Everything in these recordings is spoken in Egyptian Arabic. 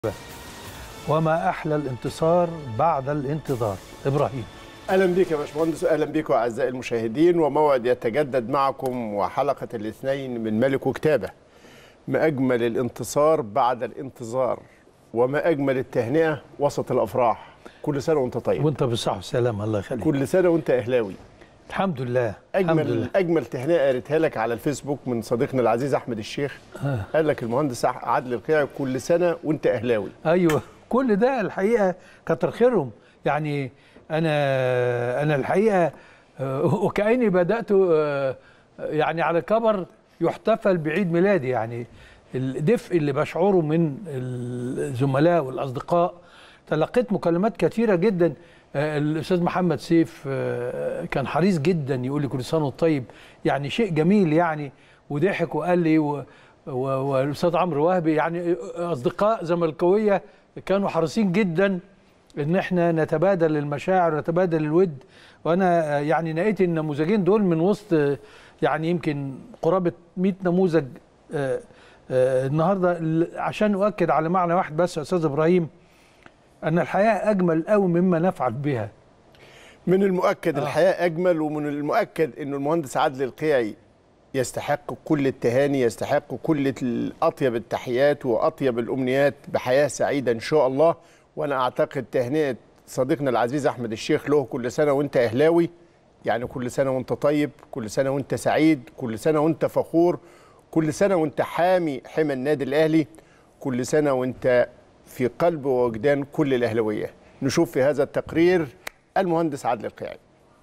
وما أحلى الانتصار بعد الانتظار إبراهيم اهلا بك يا باشمهندس اهلا بكم اعزائي المشاهدين وموعد يتجدد معكم وحلقه الاثنين من ملك وكتابه ما اجمل الانتصار بعد الانتظار وما اجمل التهنئه وسط الافراح كل سنه وانت طيب وانت بالصحة والسلامة الله يخليك كل سنه وانت اهلاوي الحمد لله الحمد اجمل لله اجمل تهنئه قريتها لك على الفيسبوك من صديقنا العزيز احمد الشيخ آه. قال لك المهندس عادل القيعي كل سنه وانت اهلاوي ايوه كل ده الحقيقه كتر خيرهم يعني انا انا الحقيقه آه، وكاني بدات آه، يعني على كبر يحتفل بعيد ميلادي يعني الدفء اللي بشعره من الزملاء والاصدقاء تلقيت مكالمات كثيره جدا آه، الاستاذ محمد سيف آه، كان حريص جدا يقول لي كل سنه وانت طيب يعني شيء جميل يعني وضحك وقال لي و- و- والاستاذ عمرو وهبي يعني اصدقاء زملكاويه كانوا حريصين جدا ان احنا نتبادل المشاعر ونتبادل الود وانا يعني نقيت النموذجين دول من وسط يعني يمكن قرابه 100 نموذج آه، آه، النهارده ال- عشان اؤكد على معنى واحد بس يا استاذ ابراهيم ان الحياه اجمل قوي مما نفعل بها من المؤكد آه. الحياه اجمل ومن المؤكد انه المهندس عادل القيعي يستحق كل التهاني يستحق كل ال- اطيب التحيات واطيب الامنيات بحياه سعيده ان شاء الله وانا اعتقد تهنئه صديقنا العزيز احمد الشيخ له كل سنه وانت اهلاوي يعني كل سنه وانت طيب كل سنه وانت سعيد كل سنه وانت فخور كل سنه وانت حامي حمى النادي الاهلي كل سنه وانت في قلب ووجدان كل الاهلاويه نشوف في هذا التقرير المهندس عادل القيعي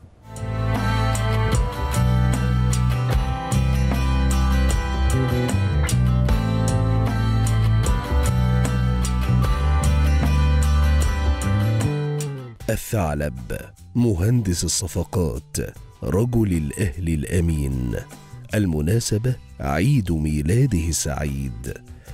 الثعلب مهندس الصفقات رجل الأهل الأمين المناسبة عيد ميلاده السعيد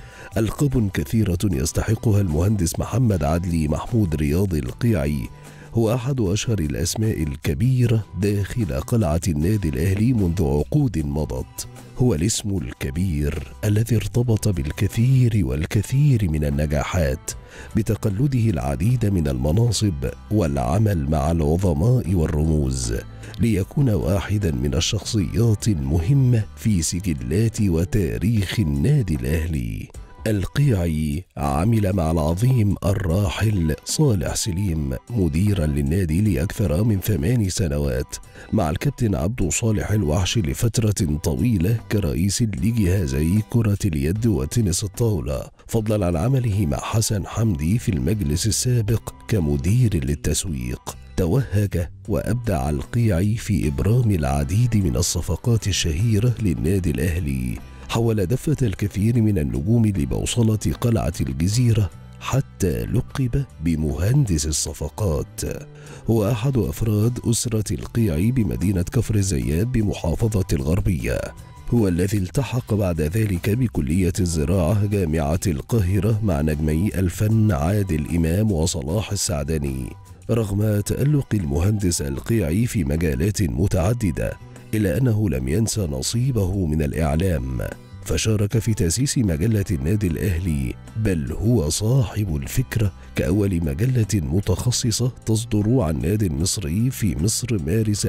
ألقاب كثيرة يستحقها المهندس محمد عدلي محمود رياض القيعي هو أحد أشهر الأسماء الكبيرة داخل قلعة النادي الأهلي منذ عقود مضت هو الاسم الكبير الذي ارتبط بالكثير والكثير من النجاحات بتقلده العديد من المناصب والعمل مع العظماء والرموز ليكون واحدا من الشخصيات المهمه في سجلات وتاريخ النادي الاهلي القيعي عمل مع العظيم الراحل صالح سليم مديرا للنادي لأكثر من ثمان سنوات مع الكابتن عبد صالح الوحش لفترة طويلة كرئيس لجهازي كرة اليد وتنس الطاولة فضلا عن عمله مع حسن حمدي في المجلس السابق كمدير للتسويق توهج وابدع القيعي في ابرام العديد من الصفقات الشهيره للنادي الاهلي حول دفه الكثير من النجوم لبوصله قلعه الجزيره حتى لقب بمهندس الصفقات هو احد افراد اسره القيعي بمدينه كفر الزيات بمحافظه الغربيه هو الذي التحق بعد ذلك بكليه الزراعه جامعه القاهره مع نجمي الفن عادل امام وصلاح السعدني رغم تألق المهندس القيعي في مجالات متعددة إلا أنه لم ينسى نصيبه من الإعلام فشارك في تأسيس مجلة النادي الأهلي بل هو صاحب الفكرة كأول مجلة متخصصة تصدر عن نادي مصري في مصر مارس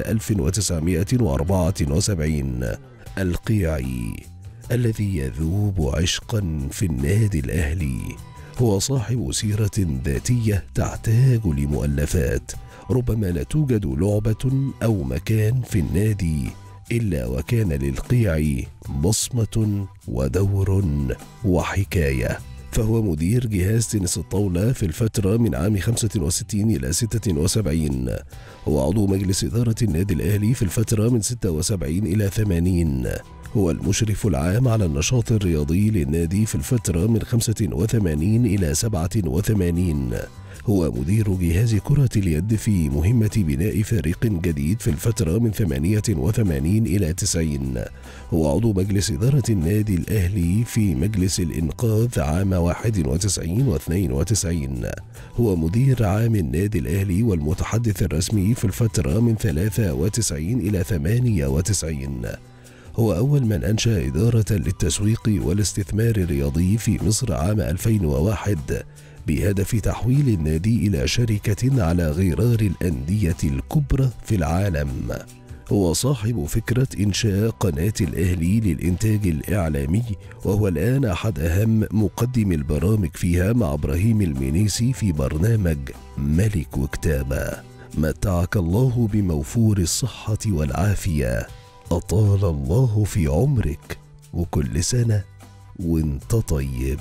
1974 القيعي الذي يذوب عشقا في النادي الأهلي هو صاحب سيرة ذاتية تحتاج لمؤلفات ربما لا توجد لعبة أو مكان في النادي إلا وكان للقيع بصمة ودور وحكاية فهو مدير جهاز تنس الطاولة في الفترة من عام 65 إلى 76 هو عضو مجلس إدارة النادي الأهلي في الفترة من 76 إلى 80 هو المشرف العام على النشاط الرياضي للنادي في الفترة من 85 إلى 87 هو مدير جهاز كرة اليد في مهمة بناء فريق جديد في الفترة من 88 إلى 90 هو عضو مجلس إدارة النادي الأهلي في مجلس الإنقاذ عام 91 و 92 هو مدير عام النادي الأهلي والمتحدث الرسمي في الفترة من 93 إلى 98 هو أول من أنشأ إدارة للتسويق والاستثمار الرياضي في مصر عام 2001 بهدف تحويل النادي إلى شركة على غرار الأندية الكبرى في العالم هو صاحب فكرة إنشاء قناة الأهلي للإنتاج الإعلامي وهو الآن أحد أهم مقدم البرامج فيها مع إبراهيم المنيسي في برنامج ملك وكتابة متعك الله بموفور الصحة والعافية أطال الله في عمرك وكل سنة وانت طيب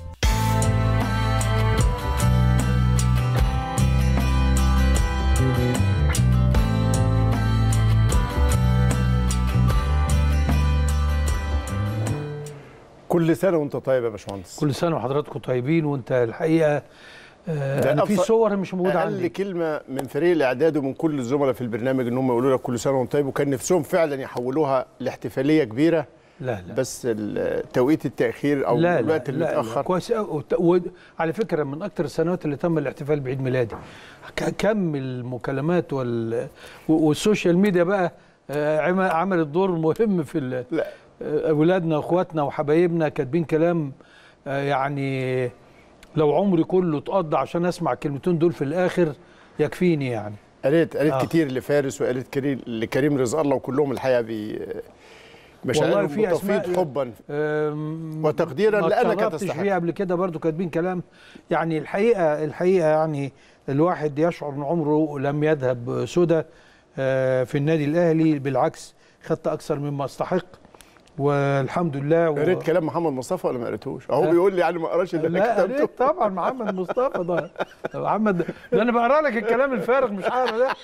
كل سنه وانت طيب يا باشمهندس كل سنه وحضراتكم طيبين وانت الحقيقه آه ده انا في أبسط- صور مش موجوده اقل عندي كلمه من فريق الاعداد ومن كل الزملاء في البرنامج ان هم يقولوا لك كل سنه وانت طيب وكان نفسهم فعلا يحولوها لاحتفاليه كبيره لا لا بس ال- توقيت التاخير او لا الوقت لا, لا, لا المتاخر كويس أوي. وت- وعلى فكره من اكثر السنوات اللي تم الاحتفال بعيد ميلادي ك- كم المكالمات وال والسوشيال ميديا بقى آه، عم- عملت دور مهم في ال- لا آه، اولادنا واخواتنا وحبايبنا كاتبين كلام آه، يعني لو عمري كله اتقضى عشان اسمع الكلمتين دول في الاخر يكفيني يعني قريت قريت آه. كتير لفارس وقريت كتير لكريم رزق الله وكلهم الحقيقه بي مشاعرهم في بتفيض أسماء- حبا أم، وتقديراً ما لأنك اتشرفتش تستحق. بيه قبل كده برضو كاتبين كلام يعني الحقيقه الحقيقه يعني الواحد يشعر ان عمره لم يذهب سدى آه، في النادي الاهلي بالعكس خدت اكثر مما استحق والحمد لله و... قريت كلام محمد مصطفى ولا ما قريتوش اهو لا. بيقول لي يعني ما قراش اللي انا لا كتبته قريت طبعا محمد مصطفى ده محمد ده انا بقرا لك الكلام الفارغ مش عارف ده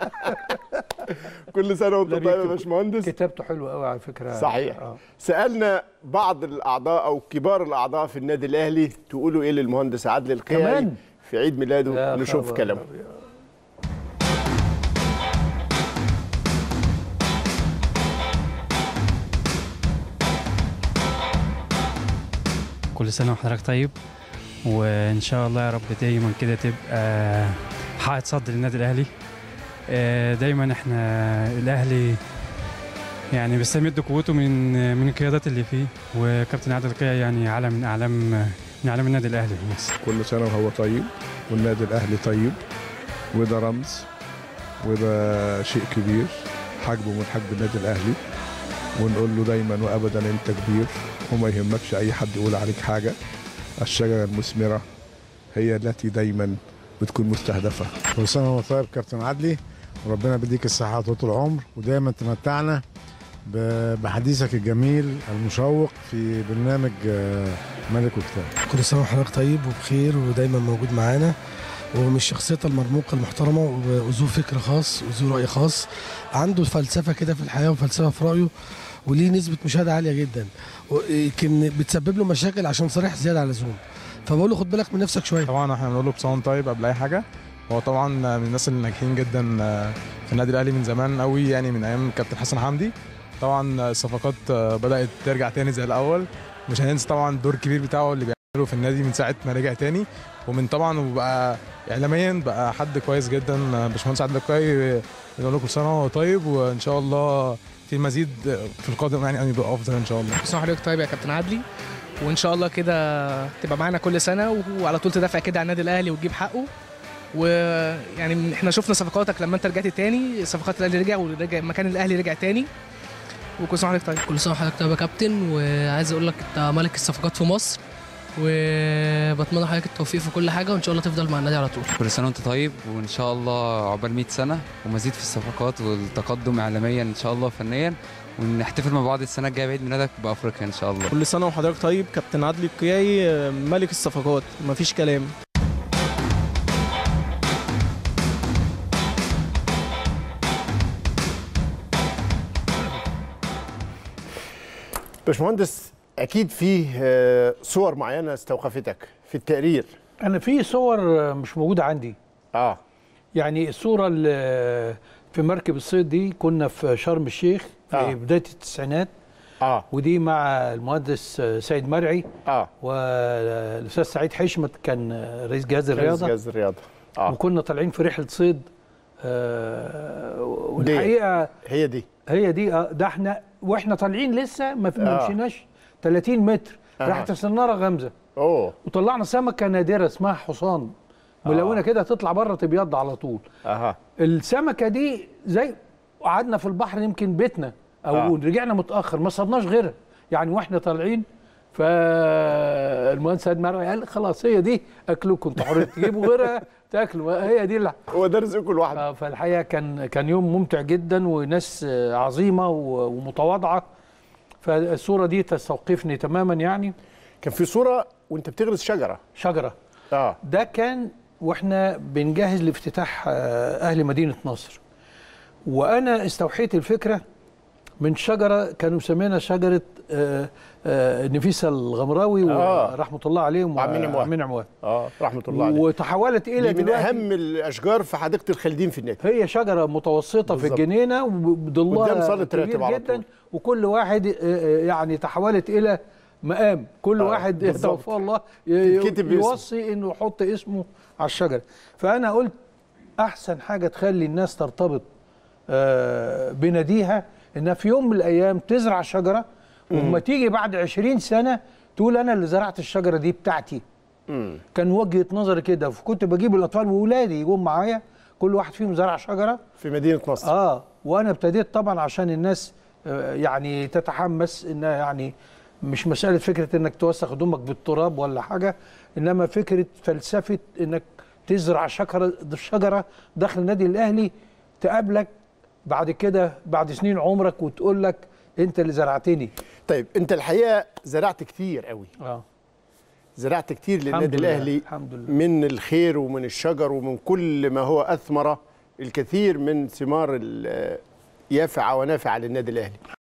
كل سنه وانت لا طيب يا بيكتب- باشمهندس كتابته حلوه قوي على فكره صحيح. آه. سالنا بعض الاعضاء او كبار الاعضاء في النادي الاهلي تقولوا ايه للمهندس عادل القيعي كمان؟ في عيد ميلاده يا نشوف خبر كلامه أبيض. كل سنة وحضرتك طيب وإن شاء الله يا رب دايما كده تبقى حائط صد للنادي الأهلي آه، دايما احنا الأهلي يعني بيستمد قوته من من القيادات اللي فيه وكابتن عادل القيعي يعني علم من أعلام من أعلام النادي الأهلي في مصر كل سنة وهو طيب والنادي الأهلي طيب وده رمز وده شيء كبير حجبه من حجب النادي الأهلي ونقول له دايما وأبدا أنت كبير وما يهمكش أي حد يقول عليك حاجة الشجرة المثمرة هي التي دايما بتكون مستهدفة كل سنه وانت طيب كابتن عدلي وربنا بيديك الصحه وطول العمر ودايما تمتعنا ب- بحديثك الجميل المشوق في برنامج آه، ملك وكتاب كل سنه وحضرتك طيب وبخير ودايما موجود معانا ومن الشخصيات المرموقه المحترمه وذو فكر خاص وذو راي خاص عنده فلسفه كده في الحياه وفلسفه في رايه وليه نسبه مشاهده عاليه جدا يمكن بتسبب له مشاكل عشان صريح زياده عن اللزوم فبقول له خد بالك من نفسك شويه طبعا احنا بنقول له بصون طيب قبل اي حاجه هو طبعا من الناس اللي ناجحين جدا في النادي الاهلي من زمان قوي يعني من ايام كابتن حسن حمدي طبعا الصفقات بدات ترجع تاني زي الاول مش هننسى طبعا الدور الكبير بتاعه اللي بيعمله في النادي من ساعه ما رجع تاني ومن طبعا وبقى اعلاميا بقى حد كويس جدا باشمهندس عادل القاي بنقول له كل سنه وهو طيب وان شاء الله في المزيد في القادم يعني ان يبقى افضل ان شاء الله كل سنه وحضرتك طيب يا كابتن عدلي وان شاء الله كده تبقى معانا كل سنه وعلى طول تدافع كده عن النادي الاهلي وتجيب حقه ويعني احنا شفنا صفقاتك لما انت رجعت تاني صفقات الاهلي رجع ورجع مكان الاهلي رجع تاني وكل سنه وحضرتك طيب كل سنه وحضرتك طيب يا كابتن وعايز اقول لك انت ملك الصفقات في مصر وبتمنى لحضرتك التوفيق في كل حاجه وان شاء الله تفضل مع النادي على طول كل سنه وانت طيب وان شاء الله عقبال 100 سنه ومزيد في الصفقات والتقدم اعلاميا ان شاء الله فنيا ونحتفل مع بعض السنه الجايه بعيد ميلادك بافريقيا ان شاء الله كل سنه وحضرتك طيب كابتن عدلي القيعي ملك الصفقات مفيش كلام باشمهندس اكيد فيه آه، صور معينه استوقفتك في التقرير انا في صور مش موجوده عندي اه يعني الصوره اللي في مركب الصيد دي كنا في شرم الشيخ في آه. بدايه التسعينات اه ودي مع المهندس سيد مرعي اه والاستاذ سعيد حشمت كان رئيس جهاز رئيس الرياضه جهاز الرياضه اه وكنا طالعين في رحله صيد آه والحقيقه هي دي هي دي آه، ده احنا واحنا طالعين لسه ما في- ما آه. مشيناش 30 متر آه. راحت السناره غمزه اوه وطلعنا سمكه نادره اسمها حصان ملونه كده تطلع بره تبيض على طول اها السمكه دي زي قعدنا في البحر يمكن بيتنا او آه. آه. رجعنا متاخر ما صدناش غيرها يعني واحنا طالعين فالمهندس سيد مرعي قال خلاص هي دي اكلكم انتوا حرين تجيبوا غيرها تاكلوا هي دي اللي هو ده رزقكم لوحده آه، فالحقيقه كان كان يوم ممتع جدا وناس آه، عظيمه و- ومتواضعه فالصوره دي تستوقفني تماما يعني كان في صوره وانت بتغرس شجره شجره اه ده كان واحنا بنجهز لافتتاح آه، اهل مدينه نصر وانا استوحيت الفكره من شجره كانوا مسمينها شجره آه، آه، نفيسه الغمراوي آه. ورحمه الله عليهم وعمين عموان. وعمين عموان اه رحمه الله عليه وتحولت الى دي من دلوقتي اهم الاشجار في حديقه الخالدين في النادي هي شجره متوسطه في بالظبط. الجنينه وبضلها قدام صالة كبير راتب على جدا طول. وكل واحد آه، آه، يعني تحولت الى مقام كل آه، واحد بالظبط. توفاه الله ي- تتكتب باسمه. يوصي انه يحط اسمه على الشجره فانا قلت احسن حاجه تخلي الناس ترتبط آه، بناديها انها في يوم من الايام تزرع شجره وما تيجي بعد 20 سنه تقول انا اللي زرعت الشجره دي بتاعتي مم. كان وجهه نظري كده فكنت بجيب الاطفال واولادي يجوا معايا كل واحد فيهم زرع شجره في مدينه نصر اه وانا ابتديت طبعا عشان الناس آه، يعني تتحمس انها يعني مش مساله فكره انك توسخ هدومك بالتراب ولا حاجه انما فكره فلسفه انك تزرع شجره شجره داخل النادي الاهلي تقابلك بعد كده بعد سنين عمرك وتقول لك انت اللي زرعتني طيب انت الحقيقه زرعت كتير قوي اه زرعت كتير للنادي الحمد لله، الاهلي الحمد لله. من الخير ومن الشجر ومن كل ما هو اثمر الكثير من ثمار ال- يافعه ونافعه للنادي الاهلي